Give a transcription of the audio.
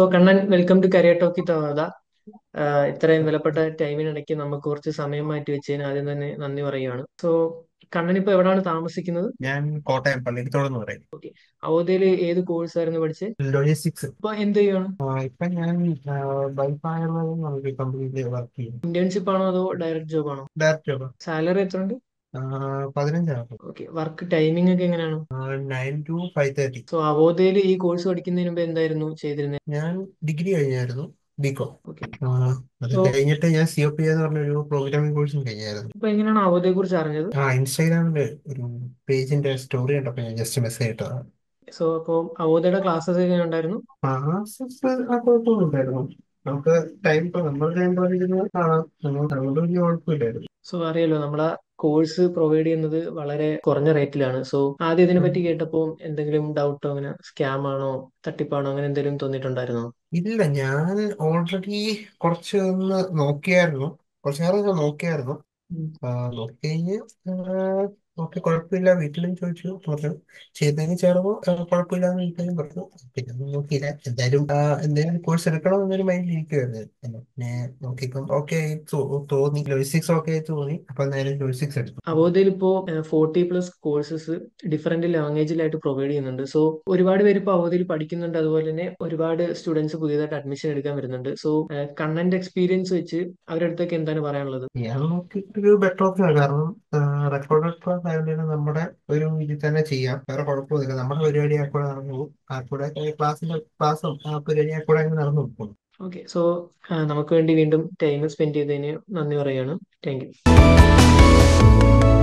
so Kannan welcome to career talkie തവാദ ആഹ് ഇത്രയും വിലപ്പെട്ട ടൈമിനിടയ്ക്ക് നമുക്ക് കുറച്ച് സമയം മാറ്റി വെച്ചതിന് ആദ്യം തന്നെ നന്ദി പറയുകയാണ് സോ കണ്ണൻ ഇപ്പൊ എവിടെയാണ് താമസിക്കുന്നത് ഞാൻ കോട്ടയം പള്ളിക്കത്തോട് എന്ന് പറയും അവധയിൽ ഏത് കോഴ്സ് ആയിരുന്നു പഠിച്ചത് ലോജിസ്റ്റിക്സ് ഇപ്പൊ എന്ത് ചെയ്യാണ് ഇപ്പൊ ഞാൻ ബൈഫായർവേദം എന്നൊരു കമ്പനിയിൽ വർക്ക് ചെയ്യും ഇന്റേൺഷിപ്പ് ആണോ അതോ ഡയറക്റ്റ് ജോബ് ആണോ ഡയറക്റ്റ് ജോബ് സാലറി എത്ര ഉണ്ട് പതിനഞ്ചാണ് ഓക്കെ വർക്ക് ടൈമിംഗ് ഒക്കെ എങ്ങനെയാണ് nine to five thirty so അവോധയിൽ ഈ കോഴ്സ് പഠിക്കുന്നതിന് മുമ്പ് എന്തായിരുന്നു ചെയ്തിരുന്നത് ഞാൻ ഡിഗ്രി കഴിഞ്ഞായിരുന്നു ബികോം ഓക്കെ അത് So- കഴിഞ്ഞിട്ട് ഞാൻ സി ഒ പി എന്ന് പറഞ്ഞൊരു പ്രോഗ്രാമിംഗ് കോഴ്സും കഴിഞ്ഞായിരുന്നു ഇപ്പൊ എങ്ങനെയാണ് അവോധയെ കുറിച്ച് അറിഞ്ഞത് ആ ഇൻസ്റ്റാഗ്രാമില് ഒരു പേജിന്റെ സ്റ്റോറി കണ്ടപ്പോ ഞാൻ ജസ്റ്റ് മെസ്സേജ് ഇട്ടതാണ് സോ അപ്പോൾ അവോധയുടെ ക്ലാസ്സസ് എങ്ങനെ ഉണ്ടായിരുന്നു ക്ലാസ്സസ് ആ കുഴപ്പമൊന്നുമില്ലായിരുന്നു നമുക്ക് ടൈം ഇപ്പൊ നമ്മൾ ടൈം പറഞ്ഞിരുന്നത് കാണാം നമ്മൾ അതുകൊണ്ട് വലിയ കുഴപ്പമില്ലായിരുന്നു സോ അറിയാലോ നമ്മുടെ കോഴ്സ് പ്രൊവൈഡ് ചെയ്യുന്നത് വളരെ കുറഞ്ഞ റേറ്റിലാണ് സോ ആദ്യം ഇതിനെ പറ്റി കേട്ടപ്പോൾ എന്തെങ്കിലും ഡൗട്ടോ അങ്ങനെ സ്കാം ആണോ തട്ടിപ്പാണോ അങ്ങനെ എന്തെങ്കിലും തോന്നിയിട്ടുണ്ടായിരുന്നോ ഇല്ല ഞാൻ ഓൾറെഡി കുറച്ച് ഒന്ന് നോക്കിയായിരുന്നു കുറച്ച് നേരം ഞാൻ നോക്കിയായിരുന്നു ആ, നോക്കി കഴിഞ്ഞ് ഓക്കെ കുഴപ്പമില്ല വീട്ടിലും ചോദിച്ചു പറഞ്ഞു ചെയ്തതിന് ചേർന്നു കുഴപ്പമില്ലാന്ന് വീട്ടിലും പറഞ്ഞു പിന്നെ ഒന്നും നോക്കിയില്ല എന്തായാലും ആ, എന്തായാലും കോഴ്സ് എടുക്കണം എന്നൊരു മൈൻഡിൽ ഇരിക്കുവായിരുന്നു അപ്പൊ പിന്നെ നോക്കിയപ്പം ഓക്കെ തോന്നി ലോജിസ്റ്റിക്സ് ഓക്കെ തോന്നി അപ്പൊ നേരെ ലോജിസ്റ്റിക്സ് എടുത്തു അവോധയിൽ ഇപ്പോൾ ഫോർട്ടി പ്ലസ് കോഴ്സസ് ഡിഫറെന്റ് ലാംഗ്വേജിലായിട്ട് പ്രൊവൈഡ് ചെയ്യുന്നുണ്ട് സോ ഒരുപാട് പേര് ഇപ്പോൾ അവോധയിൽ പഠിക്കുന്നുണ്ട് അതുപോലെ തന്നെ ഒരുപാട് സ്റ്റുഡൻസ് പുതിയതായിട്ട് അഡ്മിഷൻ എടുക്കാൻ വരുന്നുണ്ട് സോ കണ്ണന്റെ എക്സ്പീരിയൻസ് വെച്ച് അവരുടെ അടുത്തൊക്കെ എന്താണ് പറയാനുള്ളത് ഞാൻ നോക്കിയിട്ടൊരു ബെറ്റർ ഓപ്ഷൻ ആണ് കാരണം റെക്കോർഡഡ് ക്ലാസ് ആയതുകൊണ്ട് നമ്മുടെ ഒരു ഇതിൽ തന്നെ ചെയ്യാം വേറെ കുഴപ്പമൊന്നുമില്ല നമ്മുടെ പരിപാടി ആ കൂടെ നടന്നു പോകും ആ കൂടെ ക്ലാസ്സിന്റെ ക്ലാസ്സും ആ പരിപാടി ആ കൂടെ അങ്ങ് നടന്നു പോകും ഓക്കെ സോ നമുക്ക് വേണ്ടി വീണ്ടും ടൈം സ്പെൻഡ് ചെയ്തതിന് നന്ദി പറയുകയാണ് താങ്ക് യു